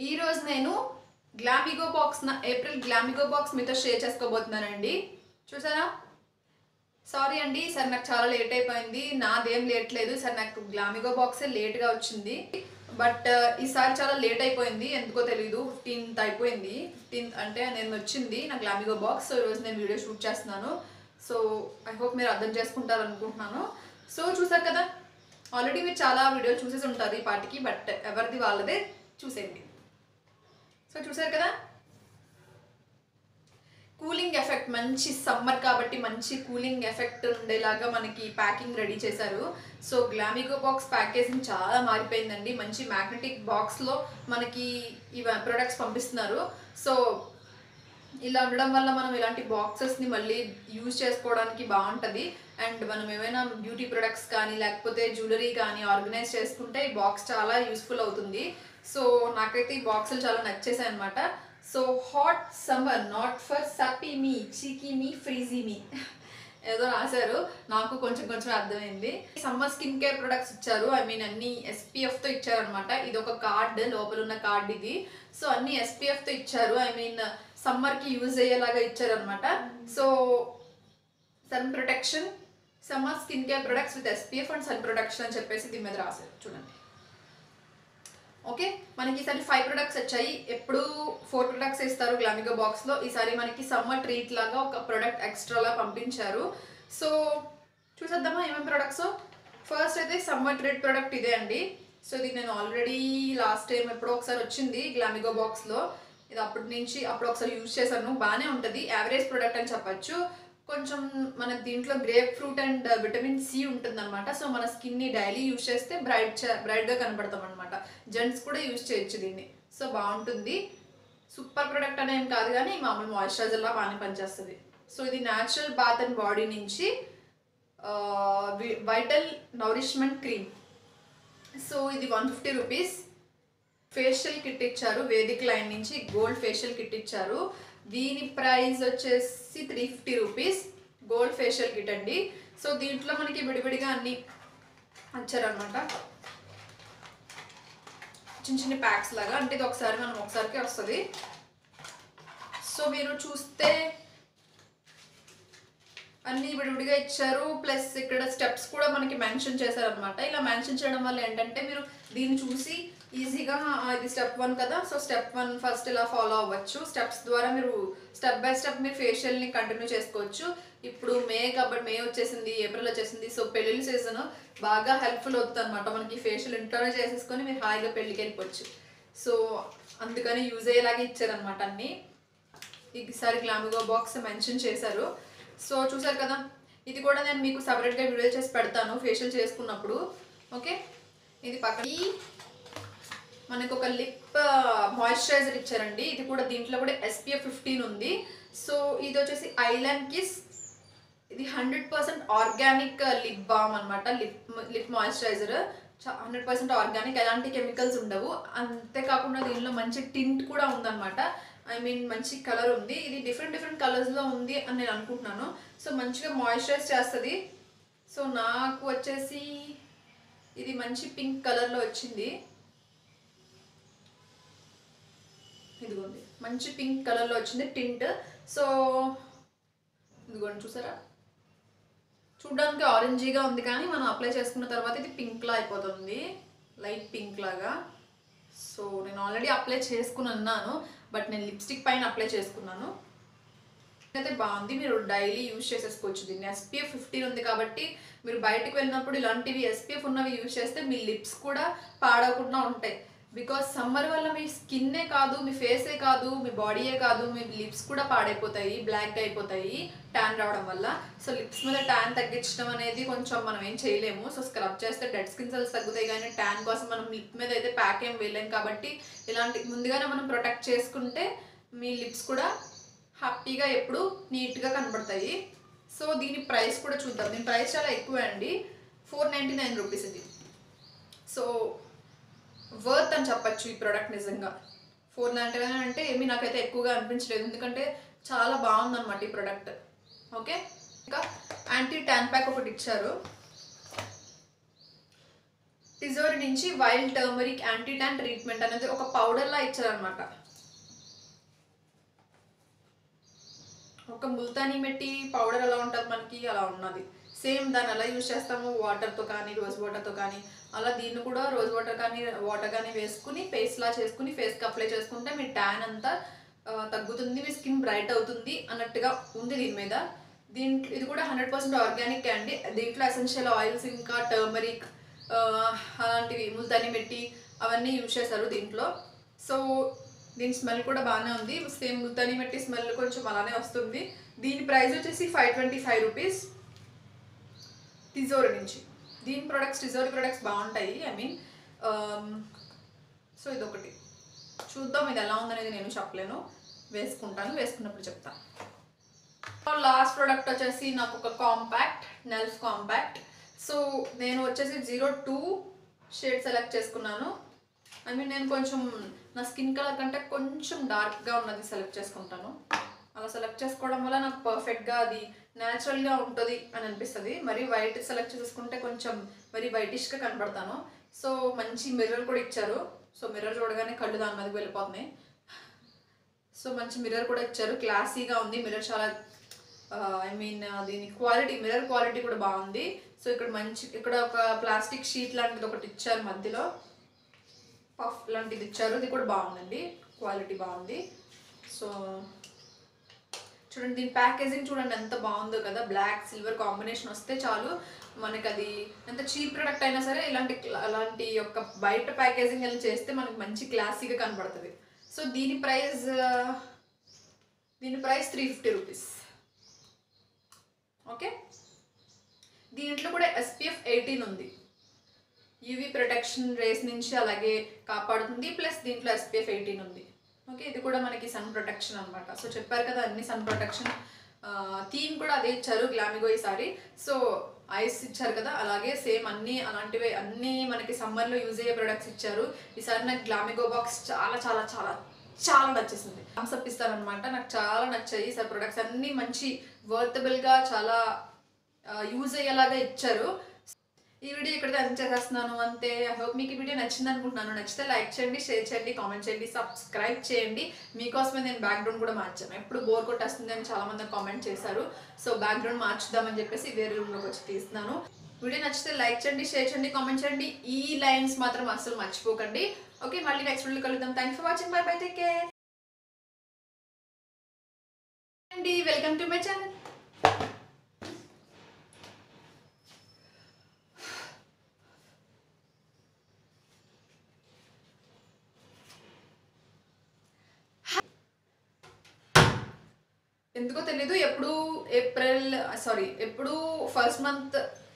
ఈ రోజు నేను గ్లామిగో బాక్స్ నా ఏప్రిల్ గ్లామిగో బాక్స్ మీతో షేర్ చేసుకోబోతున్నానండి చూసారా సారీ అండి సార్ నాకు చాలా లేట్ అయిపోయింది నాదేం లేట్ లేదు సార్ నాకు గ్లామిగో బాక్సే లేట్గా వచ్చింది బట్ ఈసారి చాలా లేట్ అయిపోయింది ఎందుకో తెలియదు ఫిఫ్టీన్త్ అయిపోయింది ఫిఫ్టీన్త్ అంటే నేను వచ్చింది నా గ్లామిగో బాక్స్ సో ఈరోజు నేను వీడియో షూట్ చేస్తున్నాను సో ఐ హోప్ మీరు అర్థం చేసుకుంటారు అనుకుంటున్నాను సో చూసారు కదా ఆల్రెడీ మీరు చాలా వీడియోలు చూసేసి ఉంటారు ఈ పాటికి బట్ ఎవరిది వాళ్ళదే చూసేయండి సో చూసారు కదా కూలింగ్ ఎఫెక్ట్ మంచి సమ్మర్ కాబట్టి మంచి కూలింగ్ ఎఫెక్ట్ ఉండేలాగా మనకి ప్యాకింగ్ రెడీ చేశారు సో గ్లామిగో బాక్స్ ప్యాకేజింగ్ చాలా మారిపోయిందండి మంచి మ్యాగ్నెటిక్ బాక్స్లో మనకి ఈ ప్రొడక్ట్స్ పంపిస్తున్నారు సో ఇలా ఉండడం వల్ల మనం ఇలాంటి బాక్సెస్ని మళ్ళీ యూజ్ చేసుకోవడానికి బాగుంటుంది అండ్ మనం ఏమైనా బ్యూటీ ప్రొడక్ట్స్ కానీ లేకపోతే జ్యువెలరీ కానీ ఆర్గనైజ్ చేసుకుంటే ఈ బాక్స్ చాలా యూస్ఫుల్ అవుతుంది సో నాకైతే ఈ బాక్సులు చాలా నచ్చేసాయి అనమాట so hot summer not for sappy me cheeky me freezy me ఏదో రాశారు నాకు కొంచెం కొంచెం అర్థమైంది సమ్మర్ స్కిన్ కేర్ ప్రొడక్ట్స్ ఇచ్చారు ఐ మీన్ అన్ని SPF తో ఇచ్చారనమాట ఇది ఒక కార్డ్ లోపల ఉన్న కార్డ్ ఇది సో అన్ని SPF తో ఇచ్చారు ఐ మీన్ సమ్మర్ కి యూజ్ అయ్యేలాగా ఇచ్చారనమాట so sun protection summer skin care products with SPF and sun protection అని చెప్పేసి దీని మీద రాశారు చూడండి ఓకే మనకి ఈసారి ఫైవ్ ప్రొడక్ట్స్ వచ్చాయి ఎప్పుడు ఫోర్ ప్రొడక్ట్స్ ఇస్తారు గ్లామిగో బాక్స్లో ఈసారి మనకి సమ్మర్ ట్రీట్ లాగా ఒక ప్రొడక్ట్ ఎక్స్ట్రాలా పంపించారు సో చూసేద్దామా ఏమేమి ప్రొడక్ట్స్ ఫస్ట్ అయితే సమ్మర్ ట్రీట్ ప్రొడక్ట్ ఇదే అండి సో ఇది నేను ఆల్రెడీ లాస్ట్ టైం ఎప్పుడో ఒకసారి వచ్చింది గ్లామిగో బాక్స్లో ఇది అప్పటి నుంచి అప్పుడు ఒకసారి యూజ్ చేశాను బాగానే ఉంటుంది యావరేజ్ ప్రొడక్ట్ అని చెప్పచ్చు కొంచెం మన దీంట్లో grapefruit and vitamin C ఉంటుందన్నమాట సో మన స్కిన్ని డైలీ యూజ్ చేస్తే బ్రైట్ బ్రైట్గా కనపడతాం అనమాట జెంట్స్ కూడా యూజ్ చేయొచ్చు దీన్ని సో బాగుంటుంది సూపర్ ప్రొడక్ట్ అనేం కాదు కానీ మామూలు మాయిశ్చరైజర్లా బాగానే పనిచేస్తుంది సో ఇది న్యాచురల్ బాత్ అండ్ బాడీ నుంచి వైటల్ నౌరిష్మెంట్ క్రీమ్ సో ఇది one fifty rupees facial kit ఇచ్చారు వేదిక్ లైన్ నుంచి గోల్డ్ ఫేషియల్ కిట్ ఇచ్చారు దీని ప్రైస్ వచ్చేసి three fifty rupees gold facial kit అండి సో దీంట్లో మనకి విడివిడిగా అన్ని ఇచ్చారనమాట చిన్న చిన్న ప్యాక్స్ లాగా అంటే ఇది ఒకసారి మనం ఒకసారికి వస్తుంది సో మీరు చూస్తే అన్ని విడివిడిగా ఇచ్చారు ప్లస్ ఇక్కడ స్టెప్స్ కూడా మనకి మెన్షన్ చేశారనమాట ఇలా మెన్షన్ చేయడం వల్ల ఏంటంటే మీరు దీన్ని చూసి ఈజీగా ఆ, ఇది స్టెప్ వన్ కదా సో స్టెప్ వన్ ఫస్ట్ ఇలా ఫాలో అవ్వచ్చు స్టెప్స్ ద్వారా మీరు స్టెప్ బై స్టెప్ మీరు ఫేషియల్ని కంటిన్యూ చేసుకోవచ్చు ఇప్పుడు మే కాబట్టి మే వచ్చేసింది ఏప్రిల్ వచ్చేసింది సో పెళ్ళిళ్ళ సీజన్ బాగా హెల్ప్ఫుల్ అవుతుంది అనమాట మనకి ఫేషియల్ ఇంట్లోనే చేసేసుకొని మీరు హాయిగా పెళ్ళికి వెళ్ళిపోవచ్చు సో అందుకని యూజ్ అయ్యేలాగా ఇచ్చారనమాట అన్నీ ఈసారి గ్లామిగో బాక్స్ మెన్షన్ చేశారు సో చూసారు కదా ఇది కూడా నేను మీకు సపరేట్గా వీడియో చేసి పెడతాను ఫేషియల్ చేసుకున్నప్పుడు ఓకే ఇది పక్కన ఈ మనకు ఒక లిప్ మాయిశ్చరైజర్ ఇచ్చారండి ఇది కూడా దీంట్లో కూడా ఎస్పీఎఫ్ ఫిఫ్టీన్ ఉంది సో ఇది వచ్చేసి ఐలాండ్ కిస్ ఇది hundred percent organic lip balm అనమాట lip lip moisturiser hundred percent organic ఎలాంటి కెమికల్స్ ఉండవు అంతేకాకుండా దీనిలో మంచి టింట్ కూడా ఉందన్నమాట ఐ మీన్ మంచి కలర్ ఉంది ఇది డిఫరెంట్ డిఫరెంట్ కలర్స్లో ఉంది అని నేను అనుకుంటున్నాను సో మంచిగా మాయిశ్చరైజ్ చేస్తుంది సో నాకు వచ్చేసి ఇది మంచి పింక్ కలర్లో వచ్చింది ఇదిగోండి మంచి పింక్ కలర్లో వచ్చింది టింట్ సో ఇదిగోండి చూసారా చూడడానికి ఆరెంజీగా ఉంది కానీ మనం అప్లై చేసుకున్న తర్వాత ఇది పింక్లా అయిపోతుంది లైట్ పింక్ లాగా సో నేను ఆల్రెడీ అప్లై చేసుకుని అన్నాను బట్ నేను లిప్స్టిక్ పైన అప్లై చేసుకున్నాను అయితే బాగుంది మీరు డైలీ యూజ్ చేసేసుకోవచ్చు దీన్ని ఎస్పీఎఫ్ ఫిఫ్టీన్ ఉంది కాబట్టి మీరు బయటకు వెళ్ళినప్పుడు ఇలాంటివి ఎస్పీఎఫ్ ఉన్నవి యూజ్ చేస్తే మీ లిప్స్ కూడా పాడవకుండా ఉంటాయి బికాస్ సమ్మర్ వల్ల మీ స్కిన్నే కాదు మీ ఫేసే కాదు మీ బాడీయే కాదు మీ లిప్స్ కూడా పాడైపోతాయి బ్లాక్ అయిపోతాయి ట్యాన్ రావడం వల్ల సో లిప్స్ మీద ట్యాన్ తగ్గించడం అనేది కొంచెం మనం ఏం చేయలేము సో స్క్రబ్ చేస్తే డెడ్ స్కిన్ సెల్స్ తగ్గుతాయి కానీ ట్యాన్ కోసం మనం లిప్ మీద అయితే ప్యాక్ ఏం వేయలేం కాబట్టి ఇలాంటి ముందుగానే మనం ప్రొటెక్ట్ చేసుకుంటే మీ లిప్స్ కూడా హ్యాపీగా ఎప్పుడు నీట్గా కనబడతాయి సో దీని ప్రైస్ కూడా చూద్దాం దీని ప్రైస్ చాలా ఎక్కువ అండి ఫోర్ నైంటీ నైన్ రూపీస్ ఇది సో వర్త్ అని చెప్పచ్చు ఈ ప్రోడక్ట్ నిజంగా ఫోర్ నైంటీ నైన్ అంటే ఏమీ నాకైతే ఎక్కువగా అనిపించలేదు ఎందుకంటే చాలా బాగుందన్నమాట ఈ ప్రోడక్ట్ ఓకే ఇంకా యాంటీ ట్యాన్ ప్యాక్ ఒకటి ఇచ్చారు టిజోరి నుంచి wild turmeric anti tan treatment అనేది ఒక పౌడర్లా ఇచ్చారనమాట ఒక ముల్తానీ మెట్టి పౌడర్ ఎలా ఉంటుంది మనకి అలా ఉన్నది సేమ్ దాన్ని ఎలా యూజ్ చేస్తాము వాటర్తో కానీ రోజ్ వాటర్తో కానీ అలా దీన్ని కూడా రోజ్ వాటర్ కానీ వాటర్ కానీ వేసుకుని ఫేస్ లా చేసుకుని ఫేస్కి అప్లై చేసుకుంటే మీ ట్యాన్ అంతా ఆ, తగ్గుతుంది మీ స్కిన్ బ్రైట్ అవుతుంది అన్నట్టుగా ఉంది దీని మీద దీంట్లో ఇది కూడా హండ్రెడ్ పర్సెంట్ ఆర్గానిక్ అండి దీంట్లో ఎసెన్షియల్ ఆయిల్స్ ఇంకా టర్మరిక్ అలాంటివి ముల్తాని మెట్టి అవన్నీ యూజ్ చేశారు దీంట్లో సో దీని స్మెల్ కూడా బాగానే ఉంది సేమ్ ముల్తాని మెట్టి స్మెల్ కొంచెం అలానే వస్తుంది దీని ప్రైస్ వచ్చేసి five twenty five rupees Tjori నుంచి దీని ప్రొడక్ట్స్ టిజోరి ప్రొడక్ట్స్ బాగుంటాయి ఐ మీన్ సో ఇదొకటి చూద్దాం ఇది ఎలా ఉందనేది నేను చెప్పలేను వేసుకుంటాను వేసుకున్నప్పుడు చెప్తాను లాస్ట్ ప్రోడక్ట్ వచ్చేసి నాకు ఒక కాంపాక్ట్ నెల్ఫ్ కాంపాక్ట్ సో నేను వచ్చేసి జీరో టూ షేడ్ సెలెక్ట్ చేసుకున్నాను ఐ మీన్ నేను కొంచెం నా స్కిన్ కలర్ కంటే కొంచెం డార్క్గా ఉన్నది సెలెక్ట్ చేసుకుంటాను అలా సెలెక్ట్ చేసుకోవడం వల్ల నాకు పర్ఫెక్ట్గా అది న్యాచురల్గా ఉంటుంది అని అనిపిస్తుంది మరి వైట్ సెలెక్ట్ చేసుకుంటే కొంచెం మరి వైటిష్గా కనబడతాను సో మంచి మిర్రర్ కూడా ఇచ్చారు సో మిర్రర్ చూడగానే కళ్ళు దాని మీదకి వెళ్ళిపోతున్నాయి సో మంచి మిర్రర్ కూడా ఇచ్చారు క్లాసీగా ఉంది మిర్రర్ చాలా ఐ మీన్ దీని క్వాలిటీ మిర్రర్ క్వాలిటీ కూడా బాగుంది సో ఇక్కడ మంచి ఇక్కడ ఒక ప్లాస్టిక్ షీట్ లాంటిది ఒకటి ఇచ్చారు మధ్యలో పఫ్ లాంటిది ఇచ్చారు ఇది కూడా బాగుందండి క్వాలిటీ బాగుంది సో చూడండి దీని ప్యాకేజింగ్ చూడండి ఎంత బాగుందో కదా బ్లాక్ సిల్వర్ కాంబినేషన్ వస్తే చాలు మనకి అది ఎంత చీప్ ప్రొడక్ట్ అయినా సరే ఇలాంటి అలాంటి యొక్క బయట ప్యాకేజింగ్ అలా చేస్తే మనకి మంచి క్లాసీగా కనబడుతుంది సో దీని ప్రైస్ దీని price three fifty rupees okay దీంట్లో కూడా ఎస్పీఎఫ్ ఎయిటీన్ ఉంది యూవీ ప్రొటెక్షన్ రేస్ నుంచి అలాగే కాపాడుతుంది ప్లస్ దీంట్లో ఎస్పీఎఫ్ ఎయిటీన్ ఉంది ఓకే ఇది కూడా మనకి సన్ ప్రొటెక్షన్ అనమాట సో చెప్పారు కదా అన్ని సన్ ప్రొటెక్షన్ థీమ్ కూడా అదే ఇచ్చారు గ్లామిగో ఈసారి సో ఐస్ ఇచ్చారు కదా అలాగే సేమ్ అన్ని అలాంటివే అన్ని మనకి సమ్మర్లో యూజ్ అయ్యే ప్రొడక్ట్స్ ఇచ్చారు ఈసారి నాకు గ్లామిగో బాక్స్ చాలా చాలా చాలా చాలా నచ్చేసింది థమ్స్అప్ ఇస్తారనమాట నాకు చాలా నచ్చాయి ఈసారి ప్రొడక్ట్స్ అన్నీ మంచి వర్తబుల్గా చాలా యూజ్ అయ్యేలాగా ఇచ్చారు ఈ వీడియో ఇక్కడ ఎండ్ చేసేస్తున్నాను అంతే ఐ హోప్ మీకు ఈ వీడియో నచ్చింది అనుకుంటున్నాను నచ్చితే లైక్ చేయండి షేర్ చేయండి కామెంట్ చేయండి సబ్స్క్రైబ్ చేయండి మీకోసమే నేను బ్యాక్గ్రౌండ్ కూడా మార్చాను ఎప్పుడు బోర్ కొట్టేస్తుంది అని చాలా మంది కామెంట్ చేశారు సో బ్యాక్గ్రౌండ్ మార్చుదామని చెప్పేసి వేరే రూమ్లోకి వచ్చి తీస్తున్నాను వీడియో నచ్చితే లైక్ చేయండి షేర్ చేయండి కామెంట్ చేయండి ఈ లైన్స్ మాత్రం అస్సలు మర్చిపోకండి ఓకే మళ్ళీ నెక్స్ట్ వీడియో కలుద్దాం thanks for watching bye bye take care అండి వెల్కమ్ టు మై ఛానల్ ఎందుకో తెలీదు ఎప్పుడు ఏప్రిల్ సారీ ఎప్పుడు ఫస్ట్ మంత్